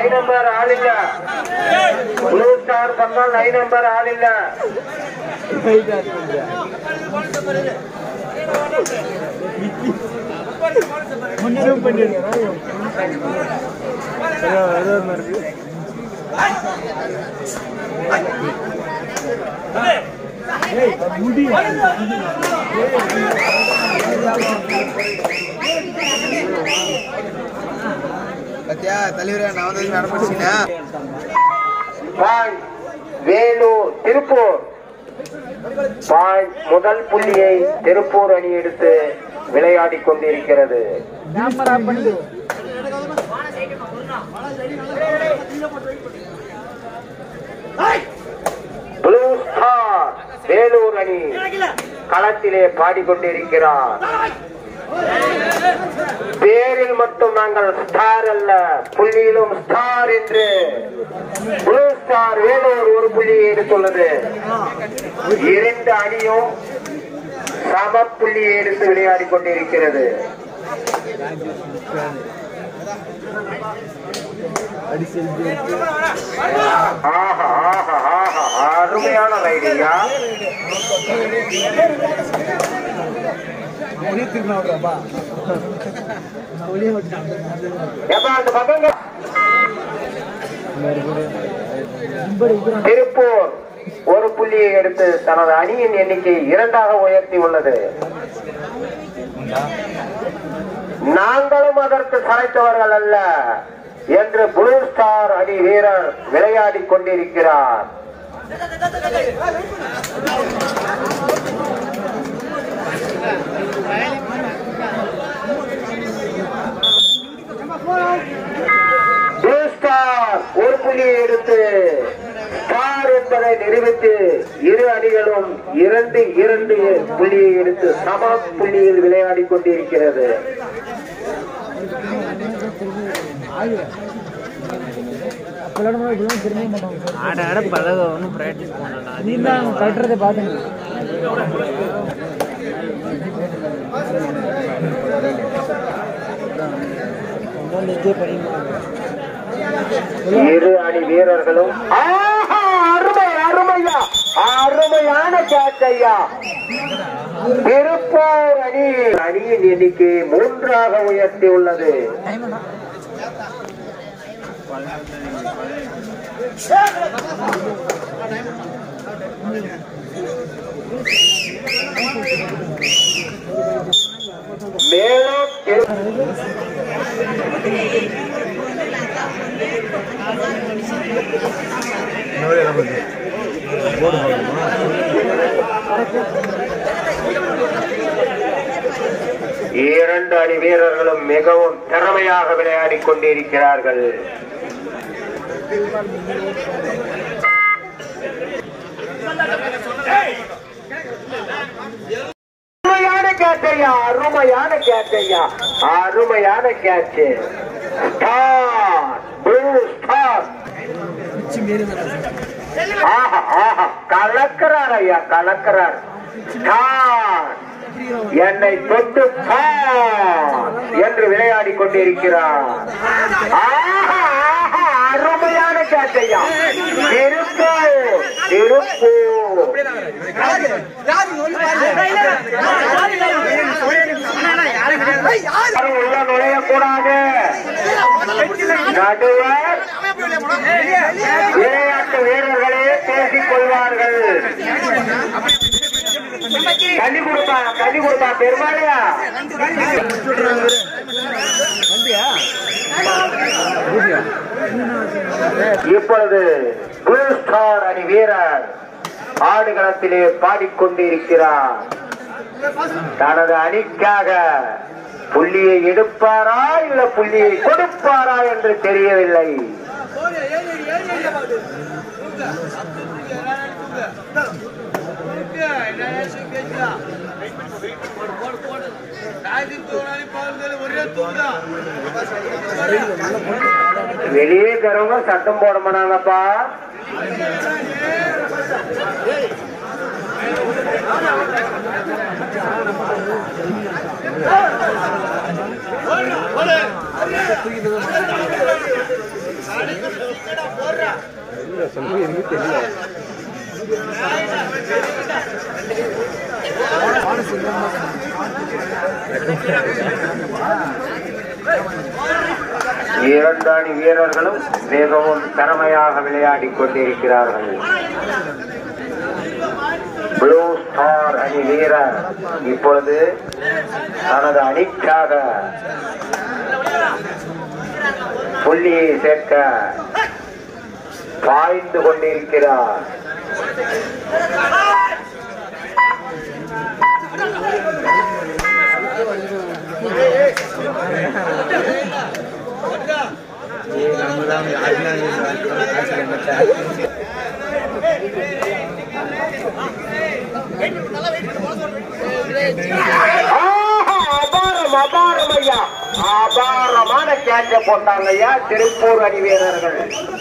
Number ஆள் இல்ல blue star பக்கம் லை நம்பர் ஆள் இல்ல பத்தியா தலைவரே நான் வந்து நடப்பிடிச்சினேன் பாயிண்ட் வேலூர் திருப்பூர் பாயிண்ட் முதல் புள்ளியை திருப்பூர் அணி எடுத்து விளையாடிக் கொண்டிருக்கிறது ப்ளூ ஸ்டார் வேலூர் அணி களத்திலே பாடிக்கொண்டிருக்கிறார் பேரில் மட்டும் நாங்கள் ஸ்டார் அல்ல புள்ளியிலும் ஸ்டார் என்று ப்ளூ ஸ்டார் வேலூர் ஒரு புள்ளியை எடுத்துள்ளது இரண்டு அணியும் சம புள்ளியை எடுத்து விளையாடிக் கொண்டிருக்கிறது ஆஹா ஆஹா ஆஹா அருமையான ரைடியா ஏப்பா அந்த பக்கங்க திருப்பூர் ஒரு புள்ளியை எடுத்து தனது அணியின் எண்ணிக்கை இரண்டாக உயர்த்தி உள்ளது நாங்களும் அதற்கு சளைத்தவர்கள் அல்ல என்று ப்ளூ ஸ்டார் அணி வீரர் விளையாடிக் கொண்டிருக்கிறார் ப்ளூ ஸ்டார் ஒரு புள்ளியை எடுத்து ஸ்டார் என்பதை நிரூபித்து இரு அணிகளும் இரண்டு இரண்டு புள்ளியை எடுத்து சம புள்ளியில் விளையாடிக் கொண்டிருக்கிறது ஆட ஆட பழக ஒன்றும் ப்ராக்டிஸ் பண்ணலாம் நீ தான் கட்டுறதை பார்த்துங்க இரு அணி வீரர்களும் ஆஹா, அருமை அருமையா அருமையான கேட்ச் ஐயா திருப்பூர் அணி அணியின் எண்ணிக்கை மூன்றாக உயர்த்தி உள்ளது மேலும் திரு- இரண்டு அணி வீரர்களும் மிகவும் திறமையாக விளையாடிக் கொண்டிருக்கிறார்கள் அருமையான கேட்ச் ஐயா அருமையான கேட்ச் ஐயா அருமையான கேட்ச் ஸ்டார் ப்ளூ ஸ்டார் ஆஹா ஆஹா கலக்கிறார் ஐயா கலக்கிறார் ஸ்டார் என்னை தொட்டு பார் என்று விளையாடி கொண்டிருக்கிறார் ஆஹா, ஆஹா, அருமையான கேட்டையா திருப்பு திருப்பு யாரும் உள்ள நுழையக்கூடாது நடுவர் விளையாட்டு வீரர்களே பேசிக் கொள்வார்கள் கண்ணி கொடுப்பா கண்ணி கொடுப்பா பெருமாளையா இப்பொழுது ப்ளூ ஸ்டார் அணி வீரர் ஆடுகளத்திலே பாடிக்கொண்டிருக்கிறார் தனது அணிக்காக புள்ளியை எடுப்பாரா இல்ல புள்ளியை கொடுப்பாரா என்று தெரியவில்லை வெளியே இருக்கிறவங்க சத்தம் போட மாட்டாங்கப்பா இரண்டு அணி வீரர்களும் மிகவும் திறமையாக விளையாடிக் கொண்டிருக்கிறார்கள் ப்ளூ ஸ்டார் அணி வீரர் இப்பொழுது தனது அணிக்காக புள்ளியை சேர்க்க பாய்ந்து கொண்டிருக்கிறார் ஆஹா, அபாரம் அபாரம் ஐயா அபாரமான கேட்ச போட்டாங்க ஐயா திருப்பூர் அணி வீரர்கள்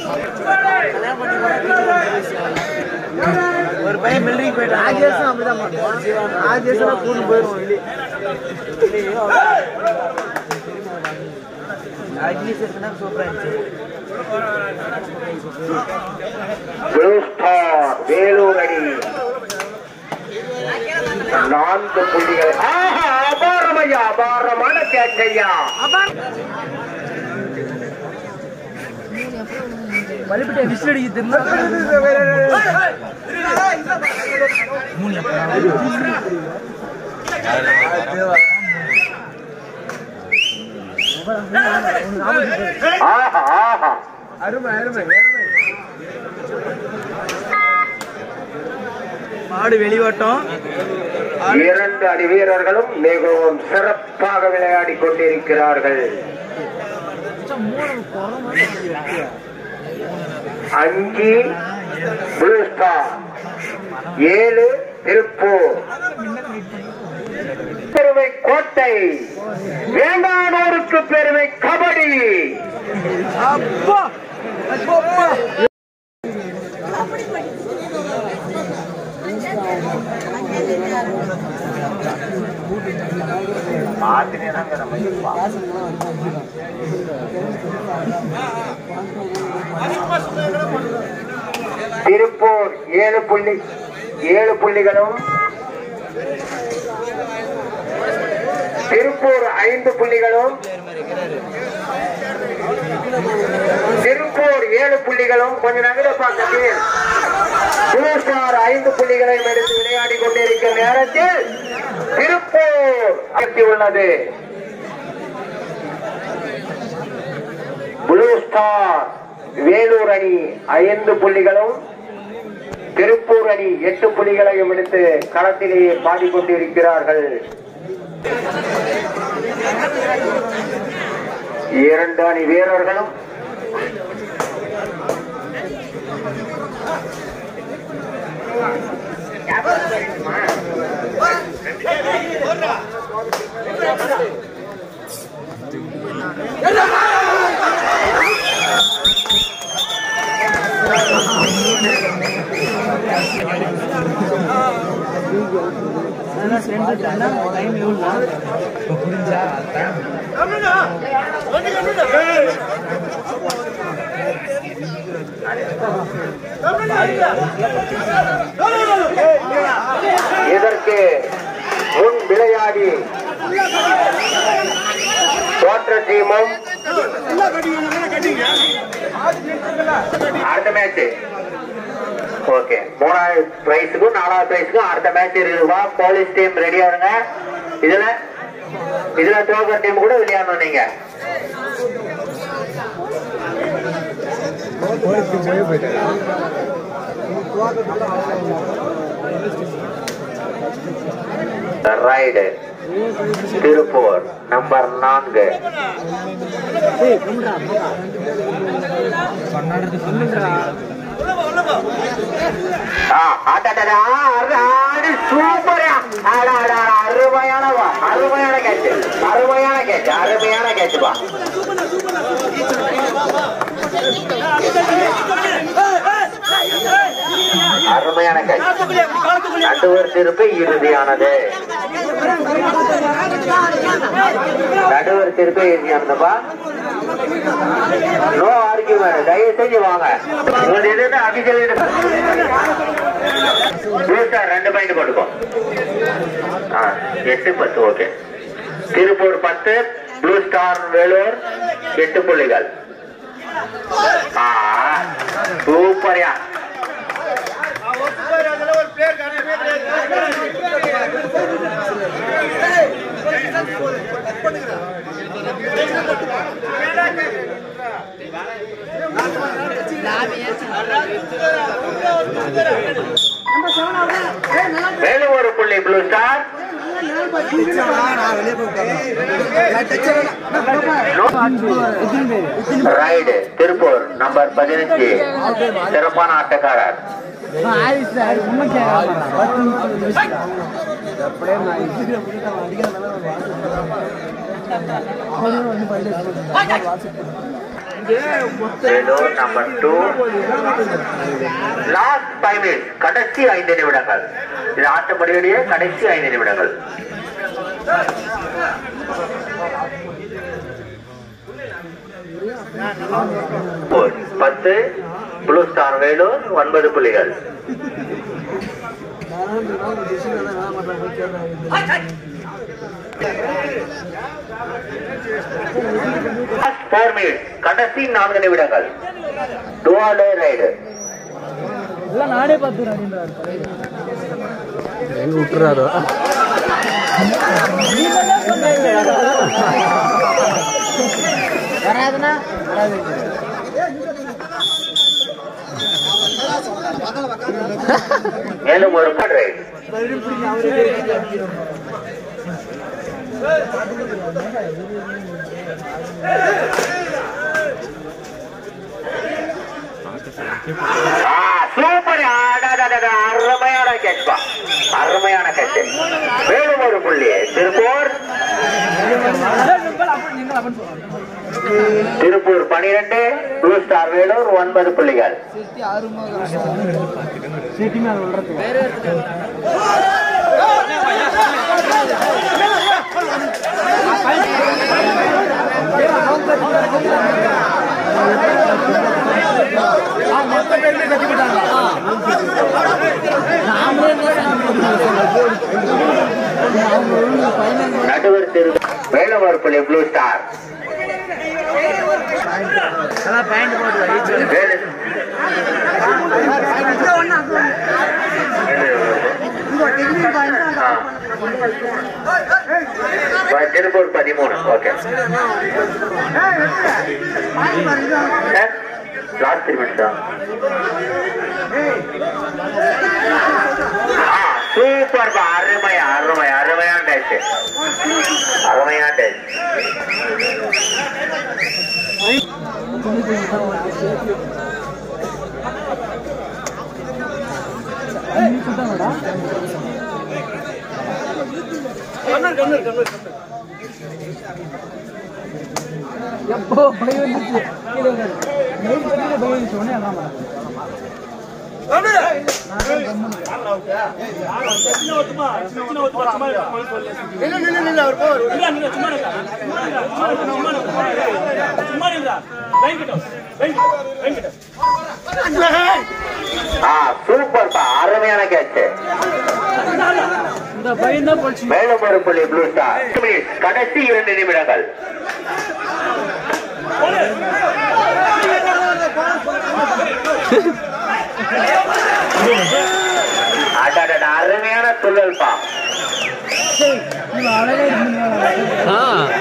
ஒரு பையன் மிலிட்டரிக்கு போயிட்டான் ராஜேஷும் அப்படிதான் பண்ணுவான் ராஜேஷும் கூட்டு போயிடுவோம் வெளியே அட்லீஸ்ட் இருக்குன்னா சூப்பரா இருந்துச்சு ப்ளூ ஸ்டார் வேலூர் அணி நான்கு புள்ளிகள் ஆஹா அபாரம் ஐயா அபாரமான கேட்ச் ஐயா மறுபடியும் விசில் அடிக்க திரும்ப ஆஹா ஆஹா அருமை அருமை அருமை மாடு வெளிவட்டம் இரண்டு அணி வீரர்களும் மிகவும் சிறப்பாக விளையாடிக் கொண்டிருக்கிறார்கள் அஞ்சு ப்ளூ ஸ்டார் ஏழு திருப்பூர் பெருமை கோட்டை வேண்டானோருக்கு பெருமை கபடி அப்பா அப்பா திருப்பூர் ஏழு புள்ளி ஏழு புள்ளிகளும் திருப்பூர் ஐந்து புள்ளிகளும் திருப்பூர் ஏழு புள்ளிகளும் கொஞ்ச நகர பக்கத்தில் ப்ளூ ஸ்டார் ஐந்து புள்ளிகளையும் எடுத்து விளையாடி கொண்டிருக்கிற நேரத்தில் திருப்பூர் அகற்றி உள்ளது ப்ளூ ஸ்டார் வேலூர் அணி ஐந்து புள்ளிகளும் திருப்பூர் அணி எட்டு புள்ளிகளையும் எடுத்து களத்திலேயே பாடிக்கொண்டிருக்கிறார்கள் இரண்டு அணி வீரர்களும் அதெல்லாம் சேர்ந்துட்டாங்கன்னா டைம் எவ்வளோ இப்போ புரிஞ்சா இதற்கு முன் விளையாடி தோற்ற டீமும் அடுத்த மேட்ச் ஓகே மூணாவது பிரைஸுக்கும் நாலாவது பிரைஸுக்கும் அடுத்த மேட்ச் இருக்குதுவா போலீஸ் டீம் ரெடியா இருங்க இதுல இதுல தோக்கிற டீம் கூட விளையாடணும் நீங்க ரைடு திருப்பூர் நம்பர் நான்கு ஆ, அடடடா, அடாடி, சூப்பரா. அடாடா, அருமையான வா, அருமையான கேட்ச் அருமையான கேட்ச் அருமையான கேட்ச்பா அருமையான கேட்ச் நடுவர் திருப்பு இறுதியானது நடுவர் திருப்பி இருந்தப்பா நோ ஆர்கியூமெண்ட் தயவு செஞ்சு வாங்க உங்க எதிர்த்து அபிஷியல் சார் ரெண்டு பாயிண்ட் போட்டுக்கோ ஆ, எட்டு பத்து ஓகே திருப்பூர் பத்து ப்ளூ ஸ்டார் வேலூர் எட்டு புள்ளிகள் ஆ சூப்பர்யா வேலூர் ஒரு புள்ளி blue star raid Tiruppur number பதினஞ்சு சிறப்பான ஆட்டக்காரர் Vellore number two last five minutes கடைசி ஐந்து நிமிடங்கள் இது ஆட்டப்படியுடைய கடைசி ஐந்து நிமிடங்கள் போர். பத்து ப்ளூ ஸ்டார் வேலூர் ஒன்பது புள்ளிகள் ஃபோர் மினிட்ஸ் கடைசி நான்கு நிமிடங்கள் டுவாலே ரைடு எல்லாம் நானே பார்த்துக்கிறேன் எங்க விட்டுறாரோ வராதுன்னா வராது மேலும் ஒரு பட் ரைடு சூப்பர் அருமையான கேட்பா அருமையான கேட்ச் மேலும் ஒரு புள்ளி திருப்பூர் திருப்பூர் பனிரெண்டு ப்ளூ ஸ்டார் வேலூர் ஒன்பது புள்ளிகள் சீட்டி மேல விடுறதுக்கு நடுவர் திரு மேலும் ஒரு புள்ளி ப்ளூ ஸ்டார் அதான் பேண்ட் போட்டு வேலு ஆ. திருப்பூர் பதிமூணு ஓகே லாஸ்ட் த்ரீ மினிட்ஸா சூப்பர் அருமை அருமை அருமையான டேஸ்ட் அருமையான டேஸ்ட் எப்போ பயம் வந்துச்சு கீழே விழுந்து. நைட் பத்திரிக்கை பயம் வந்துச்சு உடனே அதான் பண்ணேன். ஆ சூப்பர் பா அருமையான கேட்ச் இந்த பயம் தான் போச்சு மேலும் ஒரு புள்ளி ப்ளூ ஸ்டார் கடைசி இரண்டு நிமிடங்கள் அடடட, அருமையான துள்ளல் பா இவன் அழகா இருந்தீங்க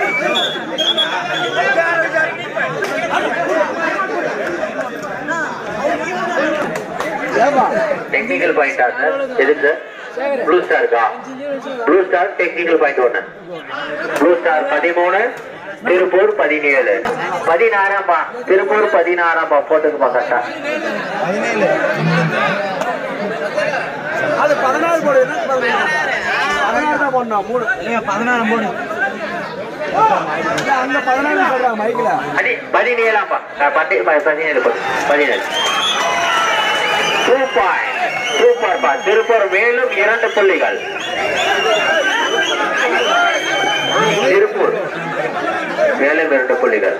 ஏவா டெக்னிக்கல் பாயிண்டா சார் எதுக்கு ப்ளூ ஸ்டாருக்கா ப்ளூ ஸ்டார் டெக்னிக்கல் பாயிண்ட் ஒண்ணு ப்ளூ ஸ்டார் பதிமூணு திருப்பூர் பதினேழு பதினாறாம் பா திருப்பூர் பதினாறாம் பா போட்டுக்குப்பா கரெக்டா அது பதினாறு போடு என்ன பதினாறு பதினாறு தான் போடணும் மூணு பதினாறு போடு இல்ல, அங்க பதினாறு சொல்றாங்க மைக்ல பதி பதினேழாம் பா ஆ, பதி ப- பதினேழு போடு. பதினேழு சூப்பர் சூப்பர் பா திருப்பூர் மேலும் இரண்டு புள்ளிகள் திருப்பூர் மேலும் இரண்டு புள்ளிகள்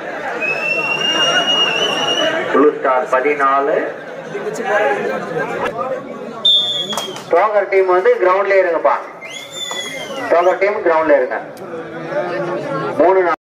ப்ளூ ஸ்டார் பதினாலு டோக்கர் டீம் வந்து கிரவுண்ட்ல இருங்கப்பா டோக்கர் டீம் கிரவுண்ட்ல இருங்க மூணு நாள்